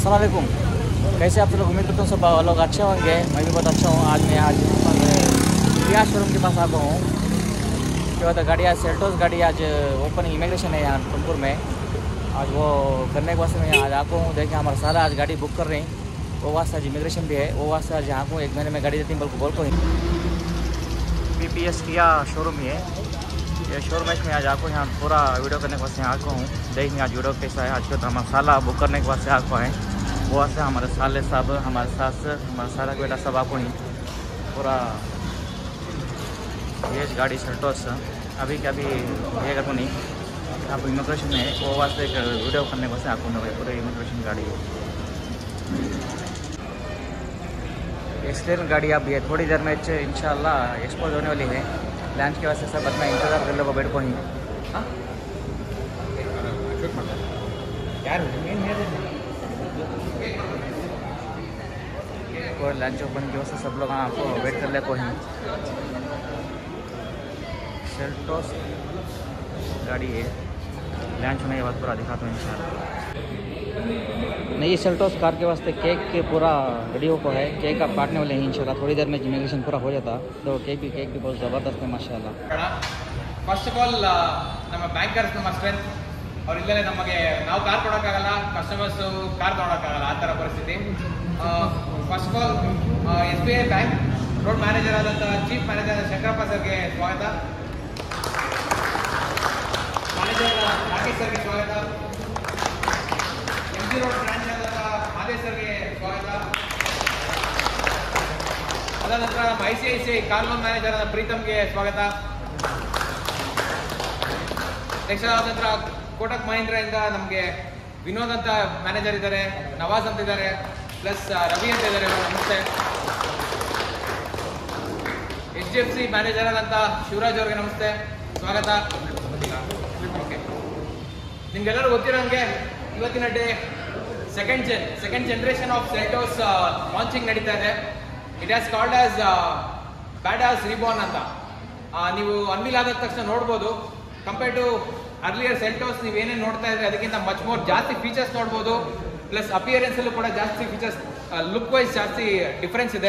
असलकुम कैसे आप लोग उम्मीद करता हूँ सब लोग अच्छे होंगे मैं भी बहुत अच्छा हूँ आज मैं आज यहाँ पर प्रिया शोरूम के पास आया हूँ क्या होता है गाड़ी आज सेल्टोस गाड़ी आज ओपन इमिग्रेशन है यहाँ कानपुर में आज वो करने के वास्ते मैं आज आको हूँ देखिए हमारे सारा आज गाड़ी बुक कर रहे हैं वो वास्ते आज इमिग्रेशन भी है वो वास्ते आज यहाँ को एक महीने में गाड़ी देती हूँ बोल को बोल को P P S Kia showroom ही है ये शोरूम में आज आपको यहाँ पूरा वीडियो करने के वास्ते यहाँ आको हूँ देखेंगे आज वीडियो कैसा है आज के तो हमारा साला बुक करने के वास्ते आपको है वो वास्ते हमारे साले साहब हमारे सास हमारा सारा बेटा सब आपको ही पूरा ये गाड़ी सेल्टोस अभी क्या अभी ये कर नहीं आप इमिग्रेशन में वो वास्ते एक वीडियो करने के वास्ते आपको मैं पूरे इमिग्रेशन गाड़ी है एक्सलेन गाड़ी अब ये थोड़ी देर में इंशाल्लाह एक्सपोज होने वाली है लंच के वास्ते सब अपना इंतज़ार कर लो बैठ को ही हाँ ಯಾರು और लंच ओपन की वजह से सब लोग आपको वेट कर ले को ही सेल्टोस गाड़ी है लंच होने के बाद पूरा दिखाता हूँ इंशाल्लाह नहीं ये सेल्टोस कार के वास्ते केक के पूरा रेडी हो को है केक आप काटने वाले हैं इंशाल्लाह थोड़ी देर में इमिग्रेशन पूरा हो जाता तो केक भी केक भी बहुत ज़बरदस्त है माशाल्लाह ಫಸ್ಟ್ ಆಫ್ ಆಲ್ ನಮ್ಮ ಬ್ಯಾಂಕರ್ಸ್ ನಮ್ಮ ಸ್ಟ್ರೆಂತ್ ಅವ್ರು ಇಲ್ಲದೆ ನಮಗೆ ನಾವು ಕಾರ್ ಕೊಡೋಕ್ಕಾಗಲ್ಲ ಕಸ್ಟಮರ್ಸ್ ಕಾರ್ ತೊಗೊಳಕ್ಕಾಗಲ್ಲ ಆ ಥರ ಪರಿಸ್ಥಿತಿ first of all S B I bank road manager ಆದಂಥ ಚೀಫ್ ಮ್ಯಾನೇಜರ್ ಶಂಕರಪ್ಪ ಸರ್ಗೆ ಸ್ವಾಗತ ಮ್ಯಾನೇಜರ್ ರಾಕೇಶ್ ಸರ್ಗೆ ಸ್ವಾಗತ ಎಂ ಜಿ ರೋಡ್ ಬ್ರಾಂಚ್ ಆದಂಥ ಮಾದೇಶ್ ಸರ್ಗೆ ಸ್ವಾಗತ ಅದಾದ ನಂತರ ನಮ್ಮ I C I C I car loan manager ಆದ ಪ್ರೀತಮ್ಗೆ ಸ್ವಾಗತ ನೆಕ್ಸ್ಟ್ ಆದ ನಂತರ ಕೋಟಕ್ ಮಹೀಂದ್ರದಿಂದ ನಮಗೆ ವಿನೋದ್ ಅಂತ ಮ್ಯಾನೇಜರ್ ಇದ್ದಾರೆ ನವಾಜ್ ಅಂತ ಇದ್ದಾರೆ ಪ್ಲಸ್ ರವಿ ಅಂತ ಇದ್ದಾರೆ ನಮಸ್ತೆ H D F C manager ಆದಂಥ ಶಿವರಾಜ್ ಅವ್ರಿಗೆ ನಮಸ್ತೆ ಸ್ವಾಗತ ಓಕೆ ನಿಮ್ಗೆಲ್ಲರೂ ಗೊತ್ತಿರೋಂಗೆ ಇವತ್ತಿನ day second gen second generation of Seltos launching ನಡೀತಾ ಇದೆ it has called as badass reborn ಅಂತ ಆ, ನೀವು ಅನ್ವಿಲ್ ಆದ ತಕ್ಷಣ ನೋಡ್ಬೋದು ಕಂಪೇರ್ ಟು ಅರ್ಲಿಯರ್ ಸೆಲ್ಟೋಸ್ ನೀವು ಏನೇನು ನೋಡ್ತಾ ಇದ್ರೆ ಅದಕ್ಕಿಂತ ಮಚ್ ಮೋರ್ ಜಾಸ್ತಿ ಫೀಚರ್ಸ್ ನೋಡ್ಬೋದು ಪ್ಲಸ್ ಅಪಿಯರೆನ್ಸ್ ಅಲ್ಲೂ ಕೂಡ ಜಾಸ್ತಿ ಫೀಚರ್ಸ್ ಲುಕ್ ವೈಸ್ ಜಾಸ್ತಿ ಡಿಫ್ರೆನ್ಸ್ ಇದೆ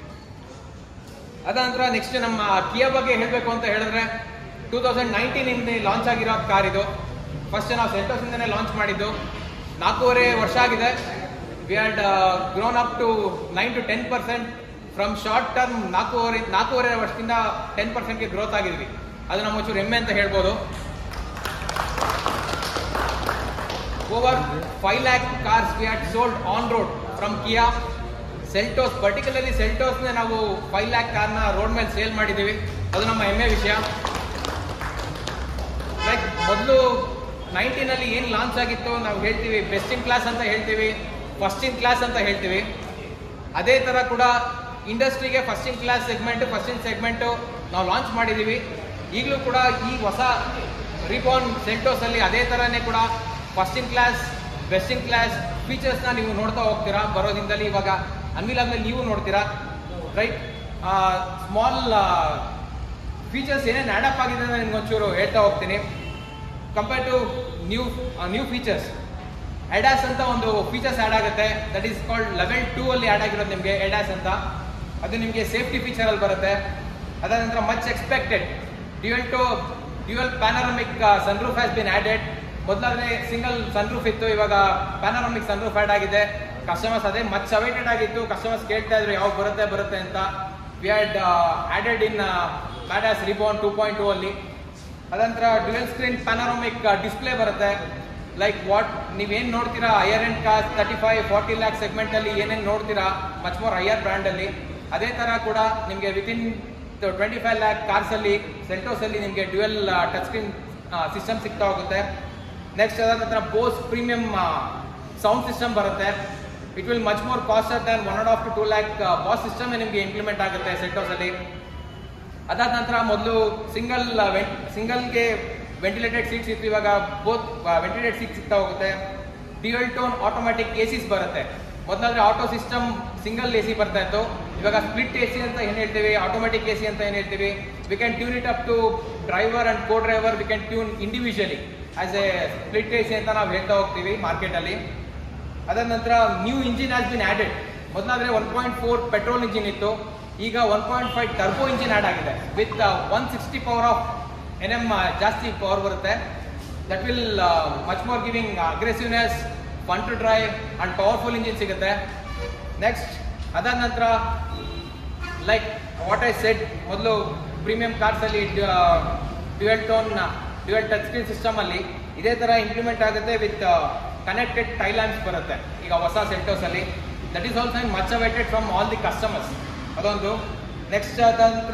ಅದ ನಂತರ ನೆಕ್ಸ್ಟ್ ನಮ್ಮ ಕಿಯಾ ಬಗ್ಗೆ ಹೇಳಬೇಕು ಅಂತ ಹೇಳಿದ್ರೆ ಟೂ ತೌಸಂಡ್ ನೈನ್ಟೀನ್ ಇಂದ ಲಾಂಚ್ ಆಗಿರೋ ಕಾರ್ ಇದು ಫಸ್ಟ್ ನಾವು ಸೆಲ್ಟೋಸ್ ಇಂದನೇ ಲಾಂಚ್ ಮಾಡಿದ್ದು ನಾಲ್ಕೂವರೆ ವರ್ಷ ಆಗಿದೆ we had grown up to nine to ten percent from short term ನಾಲ್ಕೂವರೆ ನಾಲ್ಕೂವರೆ ವರ್ಷದಿಂದ ಟೆನ್ ಪರ್ಸೆಂಟ್ಗೆ ಗ್ರೋತ್ ಆಗಿದ್ವಿ ಅದು ನಮ್ಮ ಒಂಚೂರು ಹೆಮ್ಮೆ ಅಂತ ಹೇಳ್ಬೋದು over five lakh cars we had sold on road from Kia Seltos particularly ಸೆಲ್ಟೋಸ್ನ ನಾವು ಫೈವ್ ಲ್ಯಾಕ್ ಕಾರ್ನ ರೋಡ್ ಮೇಲೆ ಸೇಲ್ ಮಾಡಿದ್ದೀವಿ ಅದು ನಮ್ಮ ಹೆಮ್ಮೆ ವಿಷಯ ಲೈಕ್ ಮೊದಲು ನೈನ್ಟೀನಲ್ಲಿ ಏನು ಲಾಂಚ್ ಆಗಿತ್ತು ನಾವು ಹೇಳ್ತೀವಿ ಬೆಸ್ಟ್ ಇನ್ ಕ್ಲಾಸ್ ಅಂತ ಹೇಳ್ತೀವಿ ಫಸ್ಟ್ ಇನ್ ಕ್ಲಾಸ್ ಅಂತ ಹೇಳ್ತೀವಿ ಅದೇ ಥರ ಕೂಡ ಇಂಡಸ್ಟ್ರಿಗೆ first in class segment first in segment ನಾವು ಲಾಂಚ್ ಮಾಡಿದ್ದೀವಿ ಈಗಲೂ ಕೂಡ ಈ ಹೊಸ ರಿಬಾನ್ ಸೆಲ್ಟೋಸಲ್ಲಿ ಅದೇ ಥರನೇ ಕೂಡ first in class best in class ಫೀಚರ್ಸ್ನ ನೀವು ನೋಡ್ತಾ ಹೋಗ್ತೀರಾ ಬರೋ ದಿನದಲ್ಲಿ ಇವಾಗ ಅನ್ವಿಲ್ ಆದ್ಮೇಲೆ ನೀವು ನೋಡ್ತೀರಾ ರೈಟ್ ಸ್ಮಾಲ್ ಫೀಚರ್ಸ್ ಏನೇನು ಆ್ಯಡ್ ಅಪ್ ಆಗಿದೆ ಅಂತ ನಿಮ್ಗೆ ಒಂಚೂರು ಹೇಳ್ತಾ ಹೋಗ್ತೀನಿ compare to new new features ADAS ಅಂತ ಒಂದು ಫೀಚರ್ಸ್ ಆ್ಯಡ್ ಆಗುತ್ತೆ that is called level two ಅಲ್ಲಿ ಆ್ಯಡ್ ಆಗಿರೋದು ನಿಮಗೆ ಎಡಾಸ್ ಅಂತ ಅದು ನಿಮಗೆ ಸೇಫ್ಟಿ ಫೀಚರಲ್ಲಿ ಬರುತ್ತೆ ಅದಾದ ನಂತರ much expected dual two dual panoramic sunroof has been added ಮೊದಲಾದ್ರೆ ಸಿಂಗಲ್ ಸನ್ರೂಫ್ ಇತ್ತು ಇವಾಗ ಪ್ಯಾನರಮಿಕ್ ಸನ್ರೂಫ್ ಆ್ಯಡ್ ಆಗಿದೆ ಕಸ್ಟಮರ್ಸ್ ಅದೇ ಮಚ್ ಅವೈಟೆಡ್ ಆಗಿತ್ತು ಕಸ್ಟಮರ್ಸ್ ಕೇಳ್ತಾ ಇದ್ರು ಯಾವಾಗ ಬರುತ್ತೆ ಬರುತ್ತೆ ಅಂತ we had added in badass reborn two point two ಅಲ್ಲಿ ಅದಂತರ ಡ್ಯುಯಲ್ ಸ್ಕ್ರೀನ್ ಪ್ಯಾನರೋಮಿಕ್ ಡಿಸ್ಪ್ಲೇ ಬರುತ್ತೆ ಲೈಕ್ ವಾಟ್ ನೀವೇನು ನೋಡ್ತೀರಾ higher end cars thirty five forty lakh ಸೆಗ್ಮೆಂಟಲ್ಲಿ ಏನೇನು ನೋಡ್ತೀರಾ ಮಚ್ ಮೋರ್ ಹೈಯರ್ ಬ್ರ್ಯಾಂಡಲ್ಲಿ ಅದೇ ಥರ ಕೂಡ ನಿಮಗೆ ವಿತಿನ್ ಟ್ವೆಂಟಿ ಫೈವ್ ಲ್ಯಾಕ್ ಕಾರ್ಸಲ್ಲಿ ಸೆಲ್ಟೋಸಲ್ಲಿ ನಿಮಗೆ ಡ್ಯುಯಲ್ ಟಚ್ ಸ್ಕ್ರೀನ್ ಸಿಸ್ಟಮ್ ಸಿಗ್ತಾ ಹೋಗುತ್ತೆ ನೆಕ್ಸ್ಟ್ ಅದಾದ ನಂತರ ಬೋಸ್ ಪ್ರೀಮಿಯಂ ಸೌಂಡ್ ಸಿಸ್ಟಮ್ ಬರುತ್ತೆ it will much more costlier than one and half to two lakh Bose system ನಿಮಗೆ ಇಂಪ್ಲಿಮೆಂಟ್ ಆಗುತ್ತೆ ಸೆಲ್ಟೋಸಲ್ಲಿ ಅದಾದ ನಂತರ ಮೊದಲು ಸಿಂಗಲ್ ಸಿಂಗಲ್ಗೆ ವೆಂಟಿಲೇಟೆಡ್ ಸೀಟ್ಸ್ ಇತ್ತು ಇವಾಗ ಬೋತ್ ವೆಂಟಿಲೇಟೆಡ್ ಸೀಟ್ ಸಿಗ್ತಾ ಹೋಗುತ್ತೆ dual tone automatic A Cs ಬರುತ್ತೆ ಮೊದಲಾದ್ರೆ auto system single A C ಬರ್ತಾ ಇತ್ತು ಇವಾಗ ಸ್ಪ್ಲಿಟ್ ಎ ಸಿ ಅಂತ ಏನು ಹೇಳ್ತೀವಿ ಆಟೋಮ್ಯಾಟಿಕ್ ಎ ಸಿ ಅಂತ ಏನು ಹೇಳ್ತೀವಿ we can tune it up to driver and co driver we can tune individually as a split A C ಅಂತ ನಾವು ಹೇಳ್ತಾ ಹೋಗ್ತೀವಿ ಮಾರ್ಕೆಟಲ್ಲಿ ಅದರ ನಂತರ new engine has been added ಮೊದಲಾದರೆ one point four petrol engine ಇತ್ತು ಈಗ one point five turbo engine add ಆಗಿದೆ with one sixty power of N M ಜಾಸ್ತಿ ಪವರ್ ಬರುತ್ತೆ that will much more giving aggressiveness fun to drive and powerful engine ಸಿಗುತ್ತೆ next ಅದಾದ ನಂತರ like what I said ಮೊದಲು premium ಕಾರ್ಸಲ್ಲಿ dual tone dual touch screen ಸಿಸ್ಟಮಲ್ಲಿ ಇದೇ ಥರ ಇಂಪ್ಲಿಮೆಂಟ್ ಆಗುತ್ತೆ ವಿತ್ ಕನೆಕ್ಟೆಡ್ ಟೈಲ್ಯಾಂಡ್ಸ್ ಬರುತ್ತೆ ಈಗ ಹೊಸ ಸೆಲ್ಟೋಸಲ್ಲಿ that is also much awaited from all the customers ಅದೊಂದು ನೆಕ್ಸ್ಟ್ ಅದ ನಂತರ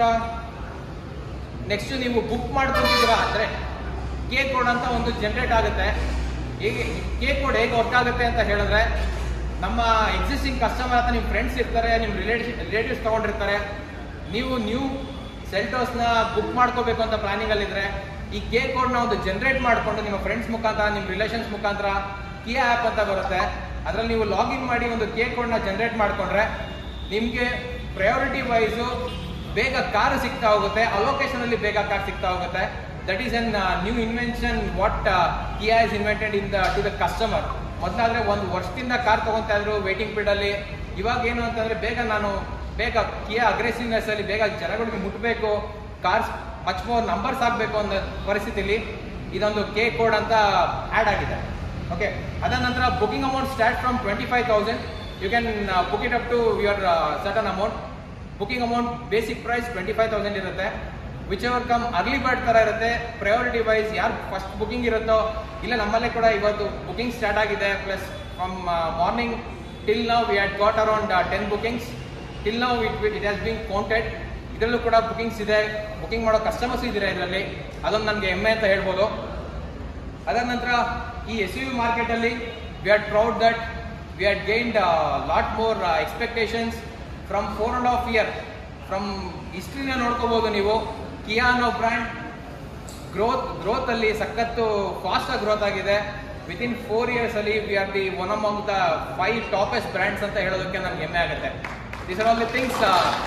ನೆಕ್ಸ್ಟ್ ನೀವು ಬುಕ್ ಮಾಡ್ಕೊಂಡಿದ್ದೀರಾ ಅಂದರೆ ಕೆ ಕೋಡ್ ಅಂತ ಒಂದು ಜನರೇಟ್ ಆಗುತ್ತೆ ಹೇಗೆ ಕೆ ಕೋಡ್ ಹೇಗೆ ವರ್ಕ್ ಆಗುತ್ತೆ ಅಂತ ಹೇಳಿದ್ರೆ ನಮ್ಮ ಎಕ್ಸಿಸ್ಟಿಂಗ್ ಕಸ್ಟಮರ್ ಅಥವಾ ನಿಮ್ಮ ಫ್ರೆಂಡ್ಸ್ ಇರ್ತಾರೆ ನಿಮ್ಮ ರಿಲೇಟಿವ್ ರಿಲೇಟಿವ್ಸ್ ತೊಗೊಂಡಿರ್ತಾರೆ ನೀವು ನ್ಯೂ ಸೆಲ್ಟೋಸ್ನ ಬುಕ್ ಮಾಡ್ಕೋಬೇಕು ಅಂತ ಪ್ಲಾನಿಂಗಲ್ಲಿದ್ದರೆ ಈ ಕೆ ಕೋಡ್ನ ಒಂದು ಜನರೇಟ್ ಮಾಡಿಕೊಂಡು ನಿಮ್ಮ ಫ್ರೆಂಡ್ಸ್ ಮುಖಾಂತರ ನಿಮ್ಮ ರಿಲೇಷನ್ಸ್ ಮುಖಾಂತರ ಕಿಯಾ ಆ್ಯಪ್ ಅಂತ ಬರುತ್ತೆ ಅದರಲ್ಲಿ ನೀವು ಲಾಗಿನ್ ಮಾಡಿ ಒಂದು ಕೆ ಕೋಡ್ನ ಜನರೇಟ್ ಮಾಡಿಕೊಂಡ್ರೆ ನಿಮಗೆ ಪ್ರಯಾರಿಟಿ ವೈಸು ಬೇಗ ಕಾರ್ ಸಿಗ್ತಾ ಹೋಗುತ್ತೆ ಅಲೋಕೇಶನ್ ಅಲ್ಲಿ ಬೇಗ ಕಾರ್ ಸಿಗ್ತಾ ಹೋಗುತ್ತೆ that is an new invention what Kia is invented in the to the customer ಮೊದಲಾದ್ರೆ ಒಂದು ವರ್ಷದಿಂದ ಕಾರ್ ತಗೊಂತಾ ಇದ್ರು ವೇಟಿಂಗ್ ಪೀರಿಯಡ್ ಅಲ್ಲಿ ಇವಾಗ ಏನು ಅಂತಂದ್ರೆ ಬೇಗ ನಾನು ಬೇಗ ಕಿಯಾ ಅಗ್ರೆಸಿವ್ನೆಸ್ ಅಲ್ಲಿ ಬೇಗ ಜನಗಳಿಗೆ ಮುಟ್ಟಬೇಕು ಕಾರ್ಸ್ ಮಚ್ ಮೋರ್ ನಂಬರ್ಸ್ ಆಗಬೇಕು ಅನ್ನೋ ಪರಿಸ್ಥಿತಿಲಿ ಇದೊಂದು ಕೆ ಕೋಡ್ ಅಂತ ಆ್ಯಡ್ ಆಗಿದೆ ಓಕೆ ಅದಾದ ನಂತರ booking amount start from twenty five thousand you can book it up to your certain amount booking amount basic price twenty five thousand ಇರುತ್ತೆ whichever come early bird ಥರ ಇರುತ್ತೆ priority wise ಯಾರು first booking ಇರುತ್ತೋ ಇಲ್ಲ ನಮ್ಮಲ್ಲೇ ಕೂಡ ಇವತ್ತು booking start ಆಗಿದೆ ಪ್ಲಸ್ ಫ್ರಮ್ ಮಾರ್ನಿಂಗ್ ಟಿಲ್ ನಾವು we had got around ten bookings till ನಾವು it it has been counted ಇದರಲ್ಲೂ ಕೂಡ ಬುಕಿಂಗ್ಸ್ ಇದೆ ಬುಕಿಂಗ್ ಮಾಡೋ ಕಸ್ಟಮರ್ಸ್ ಇದ್ದೀರಾ ಇದರಲ್ಲಿ ಅದೊಂದು ನನಗೆ ಹೆಮ್ಮೆ ಅಂತ ಹೇಳ್ಬೋದು ಅದಾದ ನಂತರ ಈ ಎಸ್ ಯು ಮಾರ್ಕೆಟಲ್ಲಿ we are proud that we are gained lot more expectations from four and half year from ಹಿಸ್ಟ್ರಿನ ನೋಡ್ಕೋಬೋದು ನೀವು ಕಿಯಾ ಅನ್ನೋ ಬ್ರ್ಯಾಂಡ್ ಗ್ರೋತ್ ಗ್ರೋತಲ್ಲಿ ಸಖತ್ತು ಫಾಸ್ಟಾಗಿ ಗ್ರೋತ್ ಆಗಿದೆ ವಿತಿನ್ ಫೋರ್ ಇಯರ್ಸಲ್ಲಿ we are the one among the five topest brands ಅಂತ ಹೇಳೋದಕ್ಕೆ ನನಗೆ ಹೆಮ್ಮೆ ಆಗುತ್ತೆ this are all the things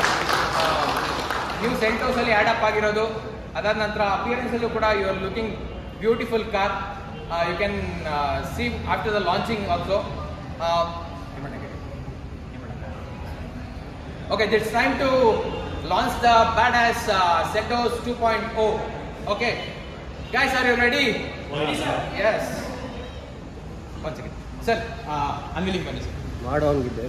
new ಸೆಂಟೋಸಲ್ಲಿ ಆ್ಯಡ್ ಅಪ್ ಆಗಿರೋದು ಅದಾದ ನಂತರ ಅಪಿಯರೆನ್ಸಲ್ಲೂ ಕೂಡ you are looking beautiful car you can see after the launching also Okay, it's time to launch the badass uh, Setos 2.0. Okay, guys, are you ready? Ready, sir. Yes. One second. Sir, uh, unveiling ಬನ್ನಿ sir ಮಾಡೋಂಗಿದ್ದೆ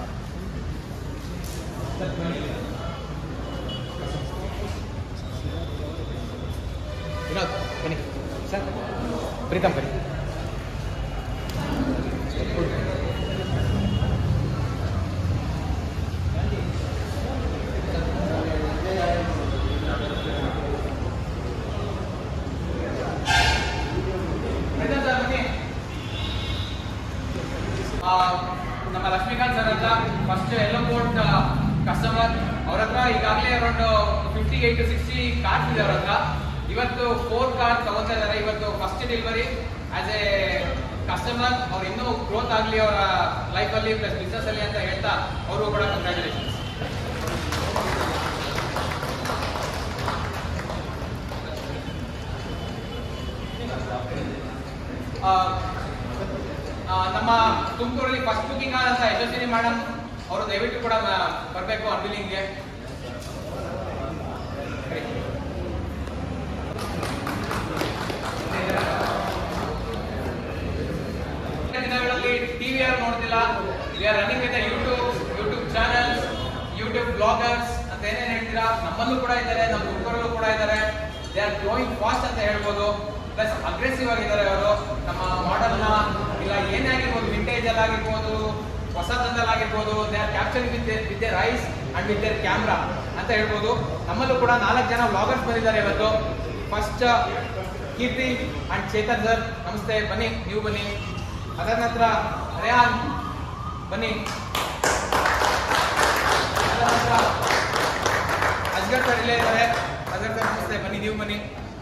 ವಿನೋದ್ ಬನ್ನಿ sir Pritam ಬನ್ನಿ Pritam sir ಬನ್ನಿ ಆ, ನಮ್ಮ Lakshmikant sir ಹತ್ರ first ಎಲ್ಲೋ ಕೋಟ್ ಕಸ್ಟಮರ್ ಅವ್ರ ಹತ್ರ ಈಗಾಗಲೇ around fifty eight to sixty cars ಇದೆ ಅವ್ರ ಹತ್ರ ಇವತ್ತು ಫೋರ್ ಕಾರ್ ತಗೋತಾ ಇದ್ದಾರೆ ಇವತ್ತು first delivery as a customer ಅವ್ರು ಇನ್ನೂ ಗ್ರೋತ್ ಆಗಲಿ ಅವರ ಲೈಫಲ್ಲಿ ಪ್ಲಸ್ ಬಿಸ್ನೆಸ್ ಅಲ್ಲಿ ಅಂತ ಹೇಳ್ತಾ ಅವರು ಕೂಡ ಕಂಗ್ರ್ಯಾಚುಲೇಷನ್ಸ್ ನಮ್ಮ ತುಮಕೂರಲ್ಲಿ ಫಸ್ಟ್ ಬುಕಿಂಗ್ ಆದಂತ ಯಶಸ್ವಿನಿ ಮೇಡಮ್ ಅವರು ದಯವಿಟ್ಟು ಕೂಡ ಬರಬೇಕು ಅನ್ವಿಲಿಂಗ್ಗೆ ದಿನಗಳಲ್ಲಿ ಟಿವಿ ಯಾರು ನೋಡ್ತಿಲ್ಲ we are running with YouTube YouTube channels YouTube bloggers ಅಂತ ಏನೇನು ಹೇಳ್ತೀರಾ ನಮ್ಮಲ್ಲೂ ಕೂಡ ಇದ್ದಾರೆ ನಮ್ಮ ತುಮಕೂರಲ್ಲೂ ಕೂಡ ಇದ್ದಾರೆ ದೇ ಆರ್ ಗ್ರೋಯಿಂಗ್ ಫಾಸ್ಟ್ ಅಂತ ಹೇಳ್ಬೋದು ಪ್ಲಸ್ ಅಗ್ರೆಸಿವ್ ಆಗಿದ್ದಾರೆ ಅವರು ನಮ್ಮ ಮಾಡೆಲ್ನ ಇಲ್ಲ ಏನೇ ಆಗಿರ್ಬೋದು ವಿಂಟೇಜ್ ಅಲ್ಲಿ ಆಗಿರ್ಬೋದು ಹೊಸತನದಲ್ಲಿ ಆಗಿರ್ಬೋದು they are capturing with with their eyes and with their camera ಅಂತ ಹೇಳ್ಬೋದು ನಮ್ಮಲ್ಲೂ ಕೂಡ ನಾಲ್ಕು ಜನ ವ್ಲಾಗರ್ಸ್ ಬಂದಿದ್ದಾರೆ ಇವತ್ತು first Keerthi and Chetan sir ನಮಸ್ತೆ ಬನ್ನಿ ನೀವು ಬನ್ನಿ ಅದರ ನಂತರ ರೇಹಾನ್ ಬನ್ನಿ ಅದರ ನಂತರ ಅಸ್ಗರ್ ಸರ್ ಇಲ್ಲೇ ಇದ್ದಾರೆ ಅಸ್ಗರ್ ಸರ್ ನಮಸ್ತೆ ಬನ್ನಿ ನೀವು ಬನ್ನಿ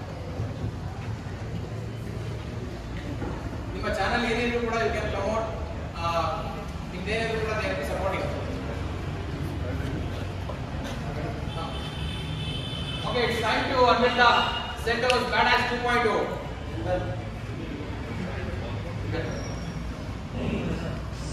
ನಿಮ್ಮ ಚಾನಲ್ ಏನೇನು ಕೂಡ ಯು ಕ್ಯಾನ್ ಪ್ರಮೋಟ್ ನಿಮ್ದೇನಿದ್ರು ಕೂಡ ದಯವಿಟ್ಟು supporting okay it's time to unveil the centres badass 2.0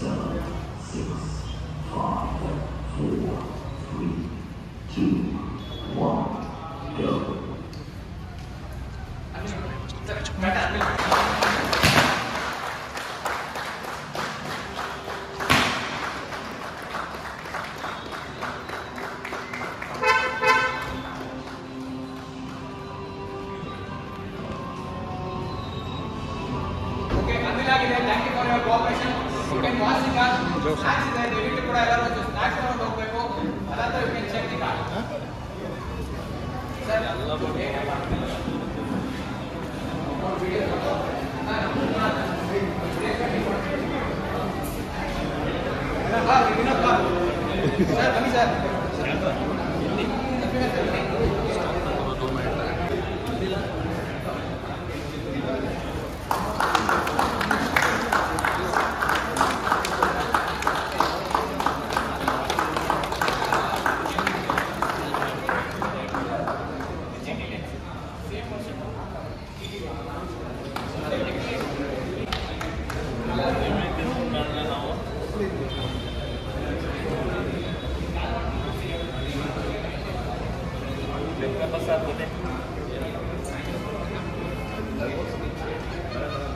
ಆಗಿದೆ thank you for your cooperation you can watch the car snacks ಇದೆ ದಯವಿಟ್ಟು ಕೂಡ ಎಲ್ಲರೂ ಒಂದು ಸ್ನಾಕ್ಸ್ ತಗೊಂಡು ಹೋಗಬೇಕು ಅದಾದ you can check the car sir ಬನ್ನಿ ಸರ್ Gracias.